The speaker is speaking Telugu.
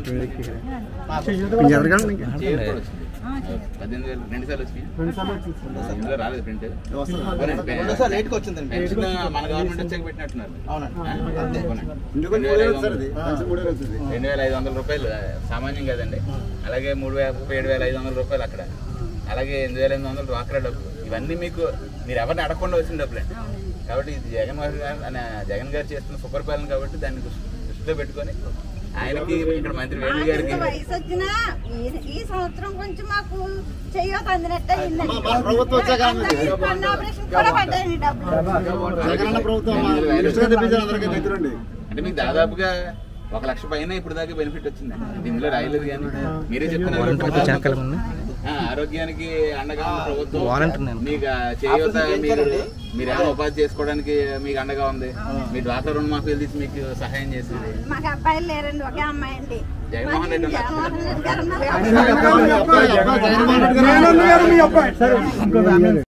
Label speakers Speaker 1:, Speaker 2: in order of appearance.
Speaker 1: జరగండి ఇంకా.
Speaker 2: చైర్ కూడా వచ్చింది పద్దెనిమిది వేలు రెండు సార్లు వచ్చినాయి ఇందులో రాలేదు ప్రింట్
Speaker 3: రెండోసారి లేట్కి వచ్చిందండి
Speaker 2: పెన్షన్ మన గవర్నమెంట్ వచ్చాక పెట్టినట్టున్నారు
Speaker 3: అవునండి అంతే
Speaker 1: ఇందుకు మూడు వేలు వస్తుంది అది. పెన్షన్ మూడు వేలు వస్తుంది.
Speaker 2: రెండు వేల ఐదు వందల రూపాయలు ఆ, సామాన్యం కదండి అలాగే మూడు వేల ముప్పై ఏడు వేల ఐదు వందల రూపాయలు అక్కడ అలాగే ఎనిమిది వేల ఎనిమిది వందలు డ్వాక్రా డబ్బులు ఇవన్నీ మీకు మీరు ఎవరిని అడగకుండా వచ్చిన డబ్బులే కాబట్టి ఇది జగన్ గారు ఆయన జగన్ గారు చేస్తున్న సుపరిపాలన కాబట్టి దాన్ని దృష్టి- దృష్టిలో పెట్టుకొని ఆయనకి ఇక్కడ మంత్రి వేణు గారికి
Speaker 4: ఇంత వయసు వచ్చినా ఈ- ఈ సంవత్సరం కొంచెం మాకు చెయ్యొద్దు అందినట్టు అయిందండి.
Speaker 1: మా ప్రభుత్వం వచ్చాక
Speaker 4: అందరికీ పన్ను ఆపరేషన్ కూడా పడ్డాయండి డబ్బులు
Speaker 1: జగనన్న ప్రభుత్వం మా ఇష్టంగా తెప్పించారు అందరికీ దగ్గరుండి
Speaker 2: అంటే మీకు దాదాపుగా ఒక లక్ష పైన ఇప్పుడు దాకా బెనిఫిట్ వచ్చింది ఇందులో రాయలేదు కానీ మీరే చెప్తున్నారు ఆ, ఆరోగ్యానికి అండగా ఉన్న ప్రభుత్వం మీకు ఆ చేయూత మీరు మీరు ఏమైనా ఉపాధి చేసుకోవడానికి మీకు అండగా ఉంది మీ డ్వాక్రా రుణమాఫీలు తీసి మీకు సహాయం చేసింది
Speaker 4: మాకు అబ్బాయిలు లేరండి ఒకే అమ్మాయి అండి
Speaker 2: జగన్మోహన్ రెడ్డి ఉన్నారు.
Speaker 4: జగన్మోహన్ రెడ్డి గారు ఉన్నారు.
Speaker 1: అబ్బాయి, అబ్బాయి, జగన్మోహన్ రెడ్డి గారు